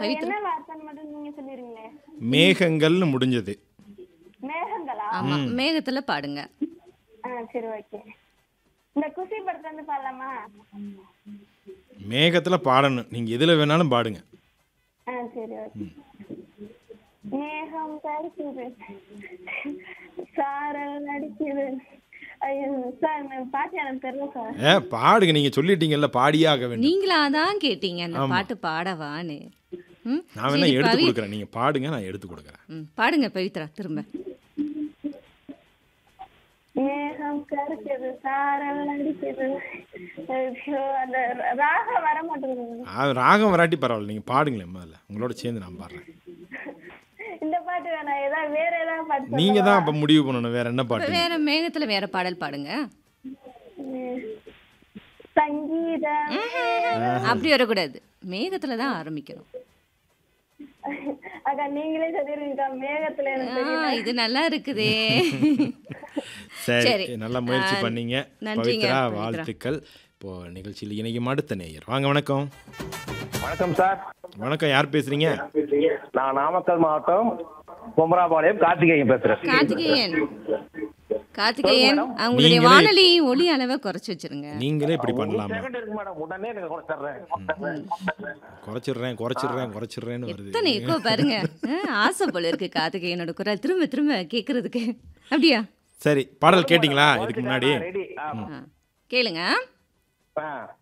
அது பவித்ரா என்ன வார்த்தைன்னு மட்டும் நீங்க சொல்லிருங்களே மேகங்கள்னு முடிஞ்சது மேகங்களா ஆமா மேகத்துல பாடுங்க ஆ சரி ஓகே இந்த குஷி படத்துல இருந்து பாடலாமா மேகத்துல பாடணும் நீங்க எதுல வேணாலும் பாடுங்க ஆ சரி ஓகே மேகம் கருக்குது சாரல் அடிக்குது ஐயோ சார் நான் பாட்டு எனக்கு தெரியல சார் ஏ பாடுங்க நீங்க சொல்லிட்டீங்கல்ல பாடியே ஆக வேண்டும் நீங்களா தான் கேட்டீங்க அந்த பாட்டு பாடவான்னு ம், நான் வேணா சரி, எடுத்து பவி- கொடுக்குறேன் நீங்க பாடுங்க நான் எடுத்து கொடுக்குறேன் ம், பாடுங்க பவித்ரா திரும்ப மேகம் கருக்குது சாரல் அடிக்குது ஐயோ அந்த ராகம் வர மாட்டேங்குது ஆ, ராகம் வராட்டி பரவாயில்ல நீங்க பாடுங்களேன் முதல்ல உங்களோட சேர்ந்து நான் பாடுறேன் இந்த பாட்டு வேணாம் ஏதாவது வேற ஏதாவது பாட்டு நீங்க தான் அப்ப முடிவு பண்ணணும் வேற என்ன இப்ப பாட்டு வேற மேகத்துல வேற பாடல் பாடுங்க ம். சங்கீதம் அப்படி வரக்கூடாது மேகத்துல தான் ஆரம்பிக்கணும் அக்கா நீங்களே சொல்லிருக்கீங்க மேகத்துல எனக்கு ஆ, இது நல்லா இருக்குதே சரி சரி. நல்லா முயற்சி ஆ, பண்ணீங்க நன்றிங்க, பவித்ரா பவித்ரா. வாழ்த்துக்கள் இப்போ நிகழ்ச்சியில் இணைக்கும் அடுத்த நேயர் வாங்க வணக்கம் வணக்கம் சார் வணக்கம் யார் பேசுறீங்க நான் நாமக்கல் மாவட்டம் குமராபாளையம் கார்த்திகேயன் பேசுறேன் கார்த்திகேயன் கார்த்திகேயன் அவங்களுடைய நீங்களே- வானொலி ஒளி அளவை குறைச்சு வச்சிருங்க நீங்களே இப்படி பண்ணலாமா செகண்ட் இருக்கு மேடம் உடனே எனக்கு கொடுத்துட்றேன் குறைச்சிடுறேன் குறைச்சிடுறேன் குறைச்சிடுறேன்னு வருது எத்தனை எக்கோ பாருங்க ஆ, ஆசை போல இருக்கு கார்த்திகேயனோட குரல் திரும்ப திரும்ப கேக்குறதுக்கு அப்படியா சரி பாடல் கேட்டிங்களா இதுக்கு முன்னாடி ரெடி ஆ, கேளுங்க ஆ